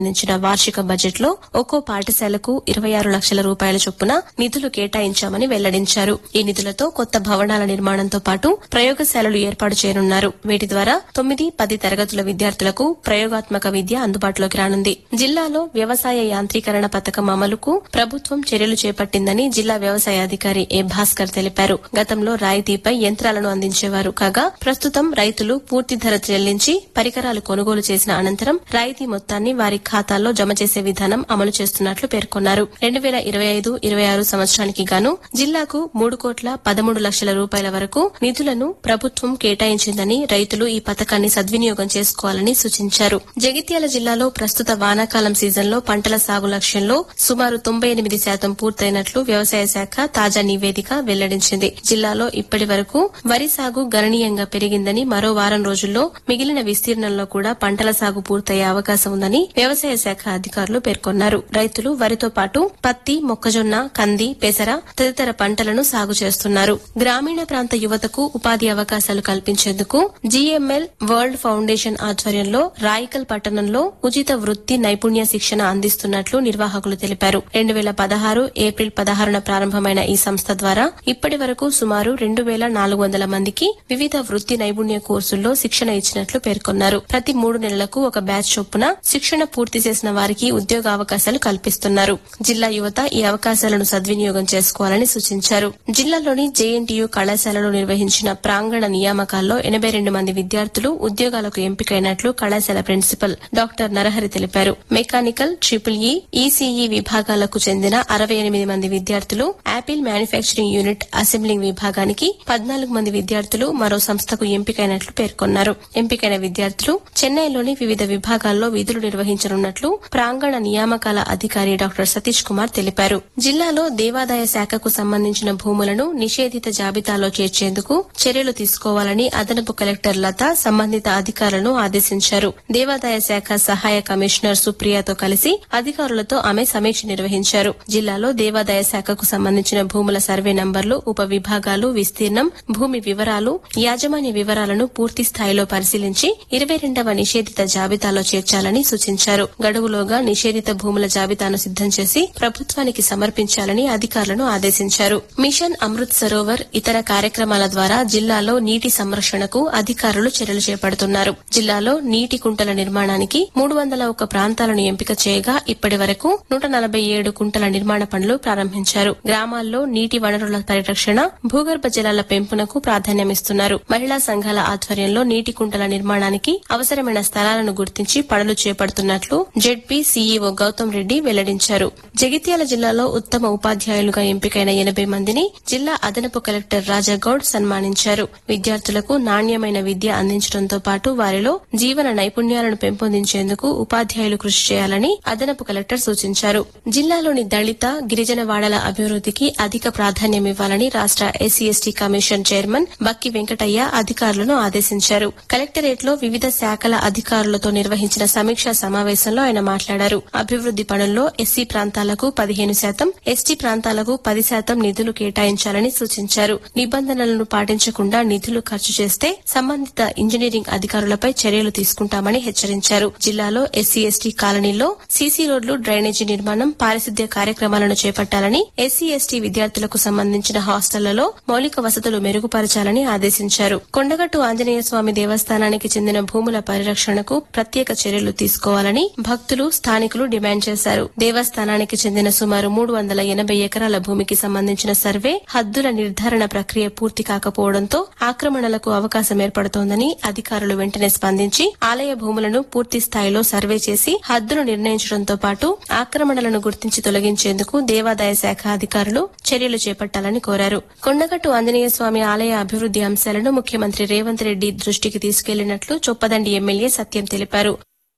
సంబంధించిన వార్షిక బడ్జెట్ లో ఒక్కో పాఠశాలకు ఇరవై ఆరు లక్షల రూపాయల చొప్పున నిధులు కేటాయించామని వెల్లడించారు ఈ నిధులతో కొత్త భవనాల నిర్మాణంతో పాటు ప్రయోగశాలలు ఏర్పాటు చేయనున్నారు వీటి ద్వారా తొమ్మిది పది తరగతుల విద్యార్థులకు ప్రయోగాత్మక విద్య అందుబాటులోకి రానుంది జిల్లాలో వ్యవసాయ యాంత్రీకరణ పథకం అమలుకు ప్రభుత్వం చర్యలు చేపట్టిందని జిల్లా వ్యవసాయ అధికారి ఏ భాస్కర్ తెలిపారు గతంలో రాయితీపై యంత్రాలను అందించేవారు కాగా ప్రస్తుతం రైతులు పూర్తి ధర చెల్లించి పరికరాలు కొనుగోలు చేసిన అనంతరం రాయితీ మొత్తాన్ని వారి ఖాతాల్లో జమ చేసే విధానం అమలు చేస్తున్నట్లు పేర్కొన్నారు రెండు వేల ఇరవై ఐదు ఇరవై ఆరు సంవత్సరానికి గాను జిల్లాకు మూడు కోట్ల పదమూడు లక్షల రూపాయల వరకు నిధులను ప్రభుత్వం కేటాయించిందని రైతులు ఈ పథకాన్ని సద్వినియోగం చేసుకోవాలని సూచించారు జగిత్యాల జిల్లాలో ప్రస్తుత వానాకాలం సీజన్లో పంటల సాగు లక్ష్యంలో సుమారు తొంభై ఎనిమిది శాతం పూర్తయినట్లు వ్యవసాయ శాఖ తాజా నివేదిక వెల్లడించింది జిల్లాలో ఇప్పటి వరకు వరి సాగు గణనీయంగా పెరిగిందని మరో వారం రోజుల్లో మిగిలిన విస్తీర్ణంలో కూడా పంటల సాగు పూర్తయ్యే అవకాశం ఉందని వ్యవసాయ శాఖ అధికారులు పేర్కొన్నారు రైతులు వరితో పాటు పత్తి మొక్కజొన్న కంది పెసర తదితర పంటలను సాగు చేస్తున్నారు గ్రామీణ ప్రాంత యువతకు ఉపాధి అవకాశాలు కల్పించేందుకు జీఎంఎల్ వరల్డ్ ఫౌండేషన్ ఆధ్వర్యంలో రాయికల్ పట్టణంలో ఉచిత వృత్తి నైపుణ్య శిక్షణ అందిస్తున్నట్లు నిర్వాహకులు తెలిపారు రెండు వేల పదహారు ఏప్రిల్ పదహారున ప్రారంభమైన ఈ సంస్థ ద్వారా ఇప్పటి వరకు సుమారు రెండు వేల నాలుగు వందల మందికి వివిధ వృత్తి నైపుణ్య కోర్సుల్లో శిక్షణ ఇచ్చినట్లు పేర్కొన్నారు ప్రతి మూడు నెలలకు ఒక బ్యాచ్ చొప్పున శిక్షణ పూర్తి చేసిన వారికి ఉద్యోగ అవకాశాలు కల్పిస్తున్నారు జిల్లా యువత ఈ అవకాశాలను సద్వినియోగం చేసుకోవాలని సూచించారు జిల్లాలోని జేఎన్టీయూ కళాశాలలో నిర్వహించిన ప్రాంగణ నియామకాల్లో ఎనబై రెండు మంది విద్యార్థులు ఉద్యోగాలకు ఎంపికైనట్లు కళాశాల ప్రిన్సిపల్ డాక్టర్ నరహరి తెలిపారు మెకానికల్ ట్రిపుల్ ఈ ఈసీఈ విభాగాలకు చెందిన అరవై ఎనిమిది మంది విద్యార్థులు యాపిల్ మ్యానుఫ్యాక్చరింగ్ యూనిట్ అసెంబ్లింగ్ విభాగానికి పద్నాలుగు మంది విద్యార్థులు మరో సంస్థకు ఎంపికైనట్లు పేర్కొన్నారు ఎంపికైన విద్యార్థులు చెన్నైలోని వివిధ విభాగాల్లో విధులు నిర్వహించనున్నట్లు ప్రాంగణ నియామకాల అధికారి డాక్టర్ సతీష్ కుమార్ తెలిపారు జిల్లాలో దేవాదాయ శాఖకు సంబంధించిన భూములను నిషేధిత జాబితాలో చేర్చేందుకు చర్యలు తీసుకోవాలని అదనపు కలెక్టర్ లత సంబంధిత అధికారులను ఆదేశించారు దేవాదాయ శాఖ సహాయ కమిషనర్ సుప్రియతో కలిసి అధికారులతో ఆమె సమీక్ష నిర్వహించారు జిల్లాలో దేవాదాయ శాఖకు సంబంధించిన భూముల సర్వే నంబర్లు ఉప విభాగాలు విస్తీర్ణం భూమి వివరాలు యాజమాన్య వివరాలను పూర్తి స్థాయిలో పరిశీలించి ఇరవై రెండవ నిషేధిత జాబితాలో చేర్చాలని సూచించారు గడువులోగా నిషేధిత భూముల జాబితాను సిద్దం చేసి ప్రభుత్వానికి సమర్పించాలని అధికారులను ఆదేశించారు మిషన్ అమృత్ సరోవర్ ఇతర కార్యక్రమాల ద్వారా జిల్లాలో నీటి సంరక్షణకు అధికారులు చర్యలు చేపడుతున్నారు జిల్లాలో నీటి కుంటల నిర్మాణానికి మూడు వందల ఒక ప్రాంతాలను ఎంపిక చేయగా ఇప్పటి వరకు నూట నలభై ఏడు కుంటల నిర్మాణ పనులు ప్రారంభించారు గ్రామాల్లో నీటి వనరుల పరిరక్షణ భూగర్భ జలాల పెంపునకు ప్రాధాన్యమిస్తున్నారు మహిళా సంఘాల ఆధ్వర్యంలో నీటి కుంటల నిర్మాణానికి అవసరమైన స్థలాలను గుర్తించి పనులు చేపడుతున్నట్లు జెడ్పీ సీఈఓ గౌతమ్ రెడ్డి వెల్లడించారు జగిత్యాల జిల్లాలో ఉత్తమ ఉపాధ్యాయులుగా ఎంపికైన ఎనబై మందిని జిల్లా అదనపు కలెక్టర్ రాజాగౌడ్ సన్మానించారు విద్యార్థులకు నాణ్యమైన విద్య అందించడంతో పాటు వారిలో జీవన నైపుణ్యాలను పెంపొందించేందుకు ఉపాధ్యాయులు కృషి చేయాలని అదనపు కలెక్టర్ సూచించారు జిల్లాలోని దళిత గిరిజన వాడల అభివృద్ధికి అధిక ప్రాధాన్యమివ్వాలని రాష్ట SC ST commission chairman Bakki Venkataiah అధికారులను ఆదేశించారు కలెక్టరేట్ లో వివిధ శాఖల అధికారులతో నిర్వహించిన సమీక్షా సమావేశంలో ఆయన మాట్లాడారు అభివృద్ది పనుల్లో ఎస్సీ ప్రాంతాలకు పదిహేను శాతం ఎస్టీ ప్రాంతాలకు పది శాతం నిధులు కేటాయించాలని సూచించారు నిబంధనలను పాటించకుండా నిధులు ఖర్చు చేస్తే సంబంధిత ఇంజనీరింగ్ అధికారులపై చర్యలు తీసుకుంటామని హెచ్చరించారు జిల్లాలో ఎస్సీ ఎస్టీ కాలనీల్లో సీసీ రోడ్లు డ్రైనేజీ నిర్మాణం పారిశుద్ధ్య కార్యక్రమాలను చేపట్టాలని ఎస్సీ ఎస్టీ విద్యార్థులకు సంబంధించిన హాస్టళ్లలో మౌలిక వసతులు మెరుగుపరచాలని ఆదేశించారు కొండగట్టు ఆంజనేయ స్వామి దేవస్థానానికి చెందిన భూముల పరిరక్షణకు ప్రత్యేక చర్యలు తీసుకోవాలని భక్తులు స్థానికులు డిమాండ్ చేశారు దేవస్థానానికి చెందిన సుమారు మూడు వందల ఎనభై ఎకరాల భూమికి సంబంధించిన సర్వే హద్దుల నిర్ధారణ ప్రక్రియ పూర్తి కాకపోవడంతో ఆక్రమణలకు అవకాశం ఏర్పడుతోందని అధికారులు వెంటనే స్పందించి ఆలయ భూములను పూర్తి స్థాయిలో సర్వే చేసి హద్దును నిర్ణయించడంతో పాటు ఆక్రమణలను గుర్తించి తొలగించేందుకు దేవాదాయ శాఖ అధికారులు చర్యలు చేపట్టాలని కోరారు కొండగట్టు ఆంజనేయ స్వామి ఆలయ అభివృద్ది అంశాలను ముఖ్యమంత్రి రేవంత్ రెడ్డి దృష్టికి తీసుకెళ్లినట్లు చొప్పదండి ఎమ్మెల్యే సత్యం తెలిపారు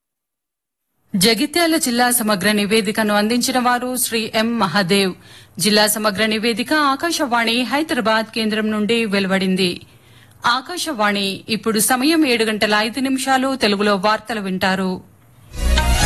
జగిత్యాల జిల్లా సమగ్ర నివేదికను అందించిన వారు శ్రీ ఎం మహాదేవ్ జిల్లా సమగ్ర నివేదిక ఆకాశవాణి హైదరాబాద్ కేంద్రం నుండి వెలువడింది ఆకాశవాణి ఇప్పుడు సమయం ఏడు గంటల ఐదు నిమిషాలు తెలుగులో వార్తలు వింటారు